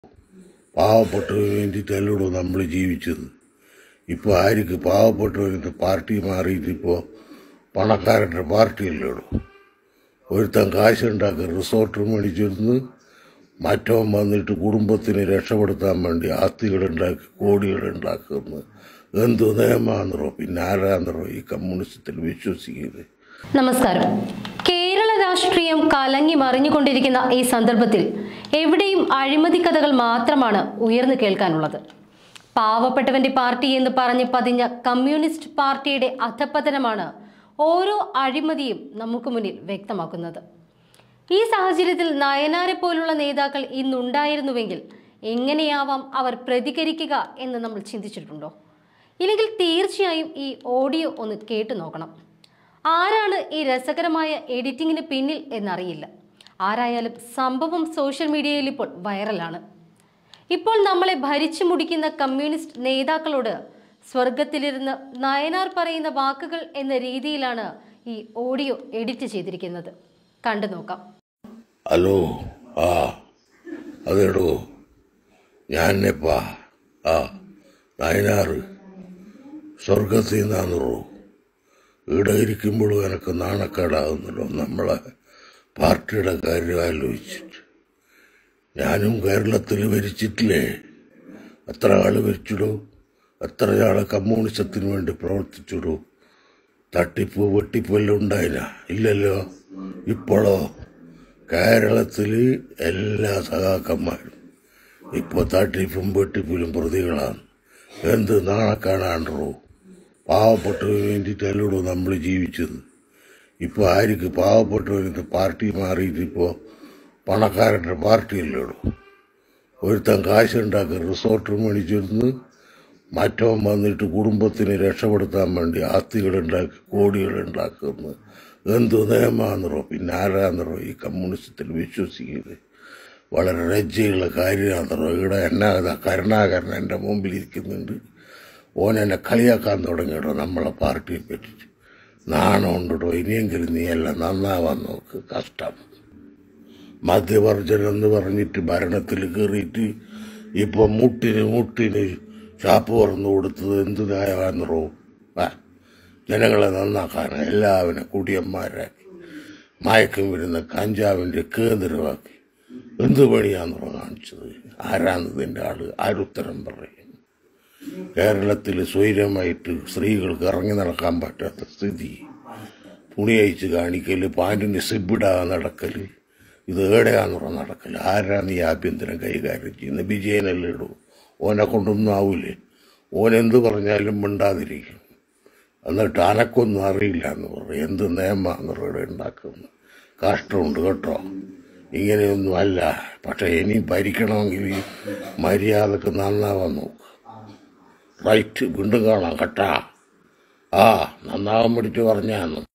പാവപ്പെട്ടവന് വേണ്ടിയിട്ടല്ലോ നമ്മൾ ജീവിച്ചത് ഇപ്പോൾ ആർക്ക് പാവപ്പെട്ടവരുടെ പാർട്ടി മാറിയിട്ട് ഇപ്പോൾ പണക്കാരൻ്റെ പാർട്ടിയല്ലോ ഒരുത്തൻ കാശുണ്ടാക്കി റിസോർട്ട് മേടിച്ചിരുന്ന് മറ്റവൻ വന്നിട്ട് കുടുംബത്തിനെ രക്ഷപ്പെടുത്താൻ വേണ്ടി ആസ്തികളുണ്ടാക്കി കോടികളുണ്ടാക്കുന്നു എന്തു നിയമാണെന്നോ പിന്നെ ആരാന്നറോ ഈ കമ്മ്യൂണിസത്തിൽ വിശ്വസിക്കുന്നത് നമസ്കാരം കേരള രാഷ്ട്രീയം കലങ്ങി മറിഞ്ഞുകൊണ്ടിരിക്കുന്ന ഈ സന്ദർഭത്തിൽ എവിടെയും അഴിമതി കഥകൾ മാത്രമാണ് ഉയർന്നു കേൾക്കാനുള്ളത് പാവപ്പെട്ടവന്റെ പാർട്ടി എന്ന് പറഞ്ഞ് പതിഞ്ഞ കമ്മ്യൂണിസ്റ്റ് പാർട്ടിയുടെ അധപ്പതനമാണ് ഓരോ അഴിമതിയും നമുക്ക് മുന്നിൽ വ്യക്തമാക്കുന്നത് ഈ സാഹചര്യത്തിൽ നയനാരെ പോലുള്ള നേതാക്കൾ ഇന്നുണ്ടായിരുന്നുവെങ്കിൽ എങ്ങനെയാവാം അവർ പ്രതികരിക്കുക എന്ന് നമ്മൾ ചിന്തിച്ചിട്ടുണ്ടോ ഇല്ലെങ്കിൽ തീർച്ചയായും ഈ ഓഡിയോ ഒന്ന് കേട്ടു നോക്കണം ആരാണ് ഈ രസകരമായ എഡിറ്റിങ്ങിന് പിന്നിൽ എന്നറിയില്ല ആരായാലും സംഭവം സോഷ്യൽ മീഡിയയിൽ ഇപ്പോൾ വൈറലാണ് ഇപ്പോൾ നമ്മളെ ഭരിച്ചു മുടിക്കുന്ന കമ്മ്യൂണിസ്റ്റ് നേതാക്കളോട് സ്വർഗത്തിലിരുന്ന് നയനാർ പറയുന്ന വാക്കുകൾ എന്ന രീതിയിലാണ് ഈ ഓഡിയോ എഡിറ്റ് ചെയ്തിരിക്കുന്നത് കണ്ടു നോക്കാം ഹലോ ആ അതേടോ ഞാനെപ്പാ ആ നയനാറ് സ്വർഗത്തിൽ നിന്നാന്നോ ഇവിടെ ഇരിക്കുമ്പോഴും എനക്ക് നാണക്കേടാകുന്നല്ലോ നമ്മളെ പാർട്ടിയുടെ കാര്യം ആലോചിച്ചിട്ട് ഞാനും കേരളത്തിൽ ഭരിച്ചിട്ടില്ലേ എത്ര ആള് ഭരിച്ചിടൂ എത്ര ആള് കമ്മ്യൂണിസത്തിന് വേണ്ടി പ്രവർത്തിച്ചിടൂ തട്ടിപ്പ് വെട്ടിപ്പ് എല്ലാം ഉണ്ടായില്ല ഇല്ലല്ലോ ഇപ്പോഴോ കേരളത്തിൽ എല്ലാ സഹാക്കന്മാരും ഇപ്പോൾ തട്ടിപ്പും വെട്ടിപ്പിലും പ്രതികളാണ് എന്ത് നാണക്കാണാണ്ടോ പാവപ്പെട്ടവന് വേണ്ടിയിട്ടല്ലോ നമ്മൾ ജീവിച്ചത് ഇപ്പോൾ ആർക്ക് പാവപ്പെട്ടവരുടെ പാർട്ടി മാറിയിട്ട് ഇപ്പോൾ പണക്കാരൻ്റെ പാർട്ടിയല്ലോ ഒരുത്തൻ കാശുണ്ടാക്കി റിസോർട്ട് മേടിച്ചിരുന്ന് മറ്റവൻ വന്നിട്ട് കുടുംബത്തിനെ രക്ഷപ്പെടുത്താൻ വേണ്ടി ആസ്തികളുണ്ടാക്കി കോടികളുണ്ടാക്കുന്നു എന്തു നിയമാണെന്നോ പിന്നെ ആരാന്നറോ ഈ കമ്മ്യൂണിസത്തിൽ വിശ്വസിക്കുന്നത് വളരെ ലജ്ജയുള്ള കാര്യമാണെന്നോ ഇവിടെ എന്നാ ഇതാ കരുണാകരൻ എൻ്റെ മുമ്പിൽ ഇരിക്കുന്നുണ്ട് ഓൻ എന്നെ കളിയാക്കാൻ തുടങ്ങിയിടോ നമ്മളെ പാർട്ടിയെ പറ്റിയിട്ട് നാണം ഉണ്ടോ ഇനിയെങ്കിലും നീ എല്ലാം നന്നാവാൻ നോക്ക് കഷ്ടം മദ്യവർജനം എന്ന് പറഞ്ഞിട്ട് ഭരണത്തിൽ കയറിയിട്ട് ഇപ്പൊ മുട്ടിന് മുട്ടിന് ഷാപ്പ് തുറന്നു കൊടുത്തത് എന്ത് ന്യായമാണെന്നോ ആ ജനങ്ങളെ നന്നാക്കാൻ എല്ലാവരും കുടിയന്മാരാക്കി മയക്കം വരുന്ന കഞ്ചാവിന്റെ കേന്ദ്രമാക്കി എന്ത് പണിയാന്നോ കാണിച്ചത് ആരാന്നതിൻ്റെ ആള് ആരുത്തരം പറയും കേരളത്തിൽ സ്വൈര്യമായിട്ട് സ്ത്രീകൾക്ക് ഇറങ്ങി നടക്കാൻ പറ്റാത്ത സ്ഥിതി തുണി അയച്ച് കാണിക്കല് പാൻറ്റിന് സിബിടാതെ നടക്കല് ഇത് ഏടെയാണെന്നുള്ള നടക്കല് ആരാണ് ഈ ആഭ്യന്തരം കൈകാര്യം ചെയ്യുന്നത് വിജയനല്ലേ ഇടൂ ഓനെ കൊണ്ടൊന്നും ആവൂലേ ഓൻ എന്ത് പറഞ്ഞാലും മിണ്ടാതിരിക്കും എന്നിട്ട് അനക്കൊന്നും അറിയില്ല എന്ന് പറയും എന്ത് നിയമാന്ന് ഇവിടെ ഉണ്ടാക്കുന്നു കഷ്ടമുണ്ട് കേട്ടോ ഇങ്ങനെയൊന്നും അല്ല പക്ഷെ ഇനി ഭരിക്കണമെങ്കിൽ മര്യാദക്ക് നന്നാവാൻ നോക്ക് റൈറ്റ് വീണ്ടും കാണാം കേട്ടാ ആ നന്നാവാൻ വേണ്ടിയിട്ട് പറഞ്ഞാന്ന്